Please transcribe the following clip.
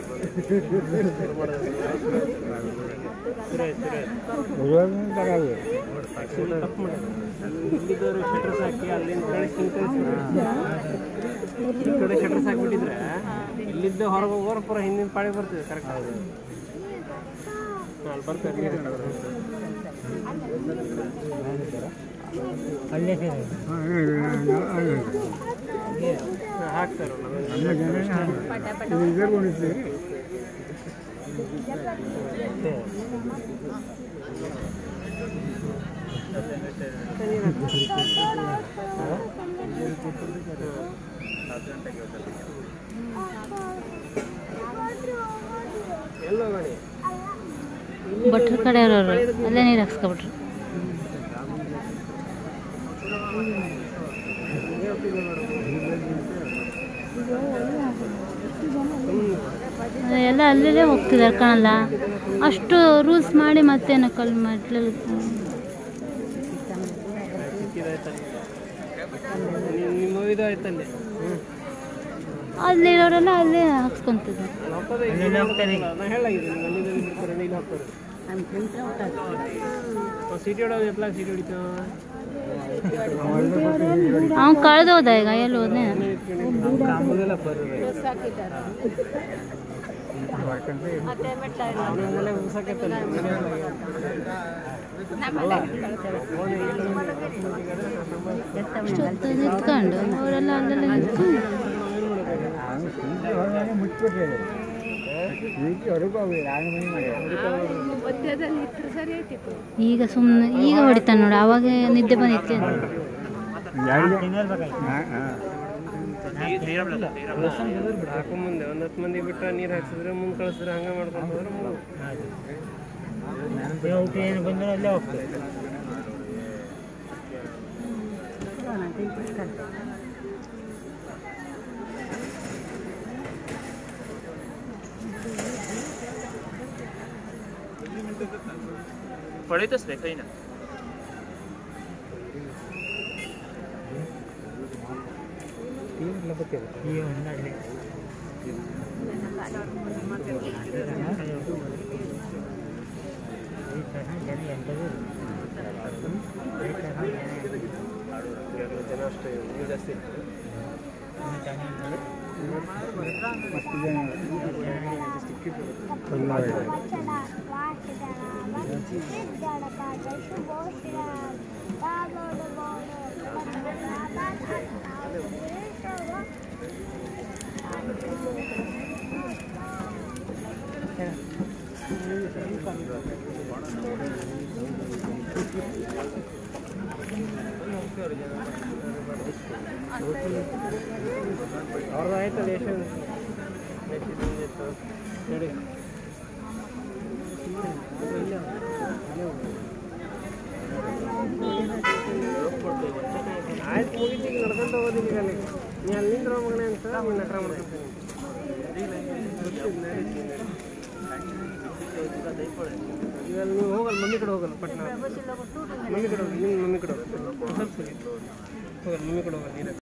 ಇಲ್ಲಿದ್ದವರು shutters ಹಾಕಿ ಅಲ್ಲಿಂದ ಕಳಿಸಿ ಹಿಂಗೆ ಕಳಿಸಿ ಈ ಕಡೆ ಶಟರ್ಸ್ ಹಾಕ್ಬಿಟ್ಟಿದ್ರೆ ಇಲ್ಲಿದ್ದ ಹೊರಗೆ ಹೋಗೋರು ಪೂರ ಹಿಂದಿನ ಪಾಳಿ ಬರ್ತದೆ ಕರೆಕ್ಟ್ ಅಲ್ಲಿ ಬರ್ತಾರೆ ನೀರು ಹಾಕ್ತಾರೆ ಎಲ್ಲೋ ಗಣಿ ಭಟ್ರ ಕಡೆ ಇರೋರು ಅಲ್ಲೇ ನೀರು ಹಾಕ್ಸ್ಕೊಬಿಟ್ರು ಎಲ್ಲ ಅಲ್ಲೇ ಹೋಗ್ತಿದ್ದಾರೆ ಕಾಣಲ್ಲ ಅಷ್ಟು ರೂಲ್ಸ್ ಮಾಡಿ ಮತ್ತೇನು ಕಲ್ ಮೆಟ್ಲಲ್ಲಿ ನಿಮ್ಮ- ನಿಮ್ಮ ಇದು ಆಯ್ತಲ್ಲಿ ಅಲ್ಲಿರೋರೆಲ್ಲ ಅಲ್ಲೇ ಹಾಕ್ಸ್ಕೊಂತಿದ್ರು ಹಾಕೋದೇ ಇಲ್ಲಿ ಹಾಕ್ತಾರೆ ನಾ ಹೇಳಾಗಿದ್ದೀನಿ ನೀವು ಅಲ್ಲಿಂದ ಇಲ್ಲಿ ಬರ್ತಾರೆ ಇಲ್ಲಿ ಹಾಕ್ತಾರೆ ಸಿಟಿ ಹೊಡೋದು ಎತ್ಲಾಗ ಸಿಟಿ ಹೊಡಿತಾವ ಅವ್ನು ಕಳೆದೋದ ಈಗ ಎಲ್ಲಿ ಹೋದ್ನೆ ಕಾಂಬುದೆಲ್ಲ ಬರೋದು ಅವನಿಂದಲೇ ಉಳ್ಸಕತ್ತಲ್ಲ ಅಷ್ಟೊತ್ತು ನಿಂತ್ಕೊಂಡು ಅವರೆಲ್ಲ ಅಲ್ಲೆಲ್ಲ ನಿಂತ್ಕೊಂಡು ಈಗ ಸುಮ್ಮನೆ ಈಗ ಹೊಡಿತಾನೆ ನೋಡಿ ಅವಾಗ ನಿದ್ದೆ ಬಂದಿತ್ತು ಹಾಕೊಂಬಂದೆ ಒಂದು ಹತ್ತು ಮಂದಿ ಬಿಟ್ರೆ ನೀರು ಹಾಕ್ಸಿದ್ರೆ ಮುಂದೆ ಕಳಿಸಿದ್ರೆ ಹಂಗೆ ಮಾಡ್ಕೊಂಡು ಹೋದ್ರೆ ಮುಗ್ದು. पळेतच रे काही ना ಜನ ಅಷ್ಟೇ ನೀರು ಜಾಸ್ತಿ ಇತ್ತು ಅವ್ರದ್ದು ಆಯ್ತಲ್ಲ ಎಷ್ಟು ಎಷ್ಟು ಇತ್ತು ಹೇಳಿ ಆಯ್ತು ಮುಗಿತು ಈಗ ನಡ್ಕೊಂತ ಹೋಗೋದಿಲ್ಲ ಈಗ ಅಲ್ಲಿ ನೀ ಅಲ್ಲಿಂದ ಮಗನೇ ಅಂತ ನೀನು ನಕರ ಮಾಡ್ಕೊಂತೀನಿ ಈಗ ಅಲ್ಲಿ ನೀವು ಹೋಗಲ್ಲ ಮಮ್ಮಿ ಕಡೆ ಹೋಗಲ್ಲ ಪಟ್ನ ಮಮ್ಮಿ ಕಡೆ ಹೋಗಿ ನಿಮ್ಮ ಮಮ್ಮಿ ಕಡೆ ಹೋಗಲ್ಲ ಸ್ವಲ್ಪ ಸರಿ ಹೋಗಲ್ಲ ಮಮ್ಮಿ ಕಡೆ ಹೋಗಲ್ಲ ನೀನು